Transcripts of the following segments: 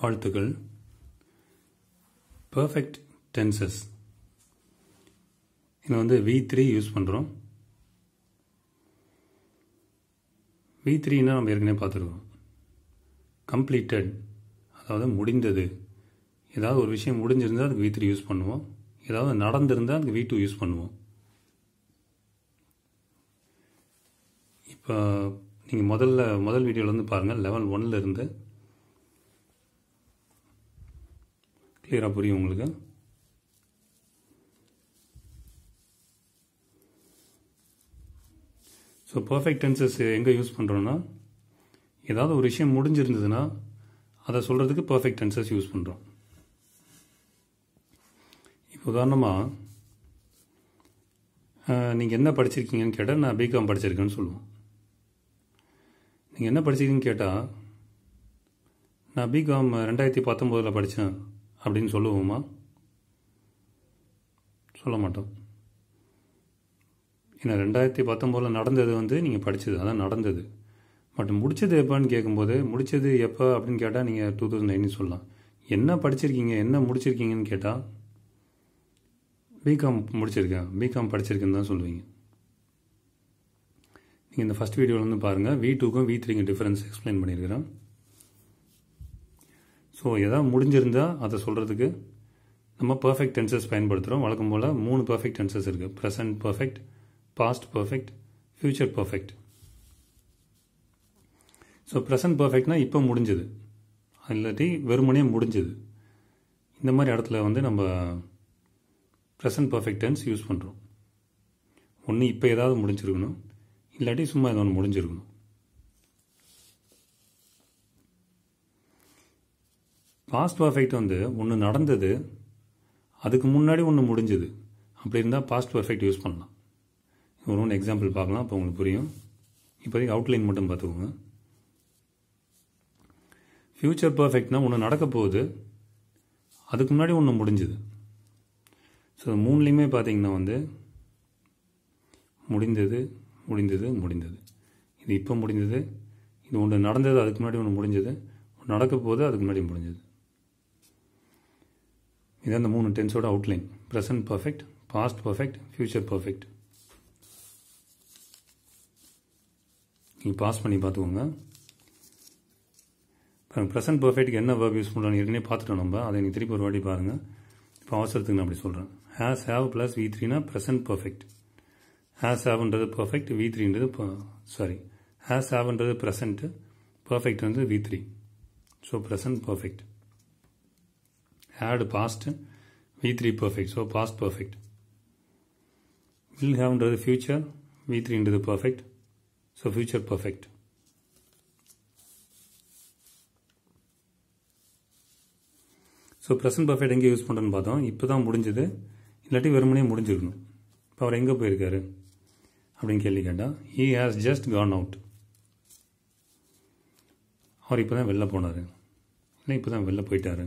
வாழ்த்துக்கள் perfect tenses இதில் வந்து வி த்ரீ யூஸ் பண்ணுறோம் வி த்ரீனா நம்ம ஏற்கனவே பார்த்துருக்கோம் கம்ப்ளீட்டட் அதாவது முடிந்தது ஏதாவது ஒரு விஷயம் முடிஞ்சிருந்தால் அதுக்கு வி த்ரீ யூஸ் பண்ணுவோம் ஏதாவது நடந்திருந்தால் அதுக்கு வி டூ யூஸ் பண்ணுவோம் இப்போ நீங்கள் முதல்ல முதல் வீடியோவில் வந்து பாருங்கள் லெவல் ஒன்னில் இருந்து கிளியராக புரியும் உங்களுக்கு ஸோ பர்ஃபெக்ட் டென்சஸ் எங்கே யூஸ் பண்ணுறோன்னா ஏதாவது ஒரு விஷயம் முடிஞ்சிருந்ததுன்னா அதை சொல்கிறதுக்கு பர்ஃபெக்ட் டென்சஸ் யூஸ் பண்ணுறோம் இப்போ உதாரணமாக நீங்கள் என்ன படிச்சிருக்கீங்கன்னு கேட்டால் நான் பிகாம் படிச்சிருக்கேன்னு சொல்லுவோம் நீங்கள் என்ன படிச்சிருக்கீங்கன்னு கேட்டால் நான் பிகாம் ரெண்டாயிரத்தி பத்தொம்போதில் படித்தேன் அப்படின்னு சொல்லுவோமா சொல்ல மாட்டோம் ஏன்னா ரெண்டாயிரத்தி பத்தொம்போதில் நடந்தது வந்து நீங்கள் படித்தது அதான் நடந்தது பட் முடித்தது எப்போன்னு கேட்கும்போது முடித்தது எப்போ அப்படின்னு கேட்டால் நீங்கள் டூ தௌசண்ட் நைன்டீன் சொல்லலாம் என்ன படிச்சிருக்கீங்க என்ன முடிச்சிருக்கீங்கன்னு கேட்டால் பிகாம் முடிச்சிருக்கேன் பிகாம் படிச்சிருக்கேன்னு தான் சொல்லுவீங்க நீங்கள் இந்த ஃபஸ்ட் வீடியோவில் வந்து பாருங்கள் வி டூக்கும் வி த்ரீக்கும் டிஃப்ரென்ஸ் எக்ஸ்பிளைன் பண்ணியிருக்கிறேன் ஸோ எதாவது முடிஞ்சிருந்தால் அதை சொல்கிறதுக்கு நம்ம பர்ஃபெக்ட் டென்சஸ் பயன்படுத்துகிறோம் வழக்கம் போல் மூணு பர்ஃபெக்ட் டென்சஸ் இருக்குது present perfect past perfect future perfect so present பர்ஃபெக்ட்னா இப்போ முடிஞ்சது இல்லாட்டி வெறுமனே முடிஞ்சது இந்த மாதிரி இடத்துல வந்து நம்ம ப்ரெசன்ட் பர்ஃபெக்ட் டென்ஸ் யூஸ் பண்ணுறோம் ஒன்று இப்போ ஏதாவது முடிஞ்சிருக்கணும் இல்லாட்டி சும்மா ஏதோ ஒன்று முடிஞ்சிருக்கணும் பாஸ்ட் பர்ஃபெக்ட் வந்து ஒன்று நடந்தது அதுக்கு முன்னாடி ஒன்று முடிஞ்சது அப்படி இருந்தால் பாஸ்ட் பர்ஃபெக்ட் யூஸ் பண்ணலாம் ஒரு ஒன்று எக்ஸாம்பிள் பார்க்கலாம் அப்போ உங்களுக்கு புரியும் இப்போதைக்கு அவுட்லைன் மட்டும் பார்த்துக்கோங்க ஃப்யூச்சர் பர்ஃபெக்ட்னா ஒன்று நடக்க போகுது அதுக்கு முன்னாடி ஒன்று முடிஞ்சுது ஸோ மூணுலேயுமே பார்த்தீங்கன்னா வந்து முடிந்தது முடிந்தது முடிந்தது இது இப்போ முடிந்தது இது ஒன்று நடந்தது அதுக்கு முன்னாடி ஒன்று முடிஞ்சது ஒன்று நடக்க போகுது அதுக்கு முன்னாடி முடிஞ்சது இது அந்த மூணு டென்ஸோட outline present perfect past perfect future perfect நீங்கள் பாஸ் பண்ணி பார்த்துக்கோங்க இப்போ ப்ரெசன்ட் பர்ஃபெக்ட்டுக்கு என்ன வேர்ப் யூஸ் பண்ணுறோம் ஏற்கனவே பார்த்துட்டோம் நம்ம அதை நீங்கள் திருப்பி ஒரு வாட்டி பாருங்கள் இப்போ அவசரத்துக்கு நான் அப்படி சொல்கிறேன் ஹேஸ் ஹேவ் ப்ளஸ் வி த்ரீனா ப்ரெசன்ட் பர்ஃபெக்ட் ஹேஸ் ஹேவ்ன்றது பர்ஃபெக்ட் வி த்ரீன்றது சாரி ஹேஸ் ஹேவ்ன்றது ப்ரெசண்ட்டு பர்ஃபெக்ட் வந்து V three so present perfect had past V three perfect so past perfect will ஹேவ்ன்றது ஃபியூச்சர் வி த்ரீன்றது perfect so future perfect so present perfect எங்கே use பண்ணுறேன்னு பார்த்தோம் இப்போ தான் முடிஞ்சது இல்லாட்டி வெறுமனே முடிஞ்சிருக்கணும் இப்போ அவர் எங்கே போயிருக்காரு அப்படின்னு கேள்வி கேட்டால் he has just gone out அவர் இப்போ தான் வெளில போனார் இல்லை இப்போ தான் வெளில போயிட்டார்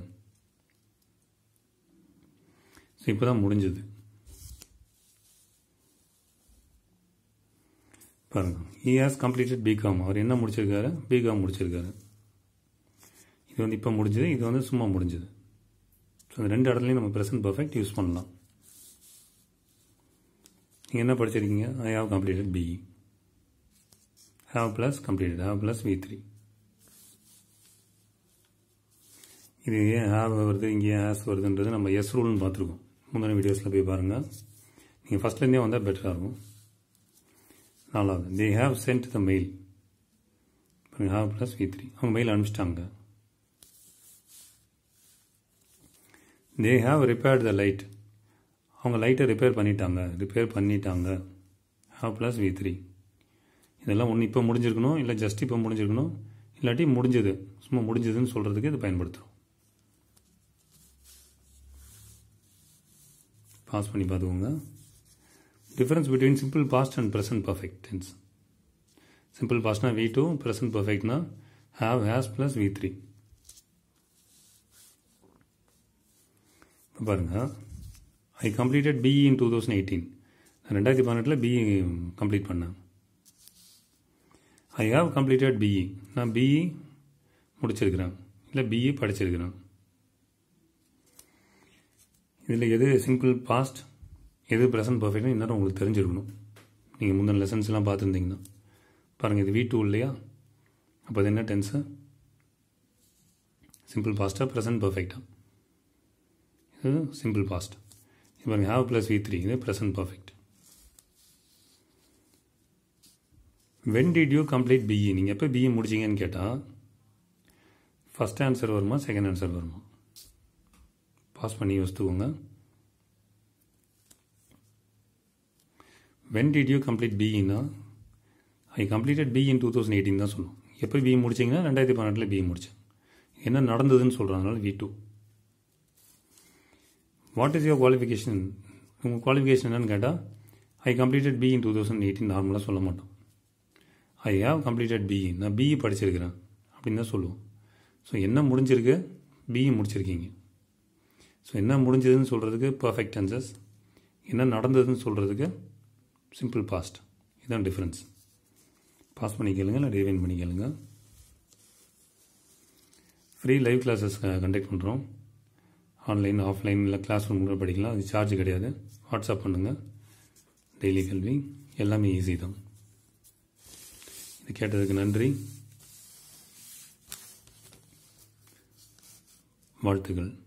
ஸோ இப்போ தான் முடிஞ்சது பாருங்க ஹி ஹாஸ் கம்ப்ளீட்டட் பிகாம் அவர் என்ன முடிச்சிருக்காரு பிகாம் முடிச்சிருக்காரு இது வந்து இப்போ முடிஞ்சது இது வந்து சும்மா முடிஞ்சது ஸோ அந்த ரெண்டு இடத்துலையும் நம்ம ப்ரெசன்ட் பர்ஃபெக்ட் யூஸ் பண்ணலாம் நீங்கள் என்ன படிச்சிருக்கீங்க I have completed BE have plus completed have plus V three இது ஏன் ஹாவ் வருது இங்கே ஏன் ஹேஸ் வருதுன்றது நம்ம எஸ் ரூல்னு பார்த்துருக்கோம் முந்தின வீடியோஸில் போய் பாருங்கள் நீங்கள் ஃபஸ்ட்லேருந்தே வந்தால் பெட்டராக இருக்கும் நாலாவது they have sent the mail have plus V three அவங்க மெயில் அனுப்பிச்சிட்டாங்க they have repaired the light அவங்க லைட்டை ரிப்பேர் பண்ணிட்டாங்க ரிப்பேர் பண்ணிட்டாங்க ஹாவ் ப்ளஸ் வி த்ரீ இதெல்லாம் ஒன்று இப்போ முடிஞ்சிருக்கணும் இல்லை ஜஸ்ட் இப்போ முடிஞ்சிருக்கணும் இல்லாட்டி முடிஞ்சது சும்மா முடிஞ்சதுன்னு சொல்கிறதுக்கு இது பயன்படுத்துகிறோம் பாஸ் பண்ணி பார்த்துக்கோங்க difference between simple past and present perfect tense simple பாஸ்ட்னா வி டூ ப்ரெசன்ட் பர்ஃபெக்ட்னா have has plus V three இப்போ பாருங்கள் I completed BE in two thousand eighteen ரெண்டாயிரத்தி பதினெட்டில் பிஇ கம்ப்ளீட் பண்ணேன் ஐ ஹாவ் கம்ப்ளீட்டட் பிஇ நான் பிஇ முடிச்சிருக்கிறேன் இல்லை பிஇ படிச்சிருக்கிறேன் இதில் எது சிம்பிள் பாஸ்ட் எது ப்ரெசன்ட் பர்ஃபெக்ட்னு இன்னும் உங்களுக்கு தெரிஞ்சிருக்கணும் நீங்கள் முந்தின லெசன்ஸ்லாம் பார்த்துருந்தீங்கன்னா பாருங்கள் இது வி டூ இல்லையா அப்போ அது என்ன டென்ஸு சிம்பிள் பாஸ்ட்டாக ப்ரெசன்ட் பர்ஃபெக்டாக இது சிம்பிள் பாஸ்ட் இப்போ பாருங்கள் ஹேவ் ப்ளஸ் வி த்ரீ இது present perfect when did you complete BE நீங்கள் எப்போ பிஇ முடிச்சிங்கன்னு கேட்டால் ஃபஸ்ட் ஆன்சர் வருமா செகண்ட் ஆன்சர் வருமா பாஸ் பண்ணி யோசித்துக்கோங்க வென் டிட் யூ கம்ப்ளீட் பிஇனா I completed B in two thousand eighteen தான் சொல்லுவோம் எப்போ பிஇ முடிச்சிங்கன்னா ரெண்டாயிரத்தி பதினெட்டில் பிஇ முடித்தேன் என்ன நடந்ததுன்னு சொல்கிறதுனால V two what is your qualification உங்கள் குவாலிஃபிகேஷன் என்னன்னு கேட்டால் I completed B in two thousand eighteen நார்மலாக சொல்ல மாட்டோம் ஐ ஹாவ் கம்ப்ளீட்டட் பிஇ நான் பிஇ படிச்சிருக்கிறேன் அப்படின்னு தான் சொல்லுவோம் ஸோ என்ன முடிஞ்சிருக்கு பிஇ முடிச்சிருக்கீங்க ஸோ என்ன முடிஞ்சதுன்னு சொல்கிறதுக்கு பர்ஃபெக்ட் டென்சஸ் என்ன நடந்ததுன்னு சொல்கிறதுக்கு சிம்பிள் பாஸ்ட் இதுதான் டிஃப்ரென்ஸ் பாஸ் பண்ணி கேளுங்க இல்லை ரிவைன் பண்ணி கேளுங்க ஃப்ரீ லைவ் கிளாஸஸ் கண்டக்ட் பண்ணுறோம் ஆன்லைன் ஆஃப்லைன் இல்லை கிளாஸ் ரூம் கூட படிக்கலாம் அது சார்ஜ் கிடையாது வாட்ஸ்அப் பண்ணுங்கள் டெய்லி கல்வி எல்லாமே ஈஸி தான் இது கேட்டதுக்கு நன்றி வாழ்த்துக்கள்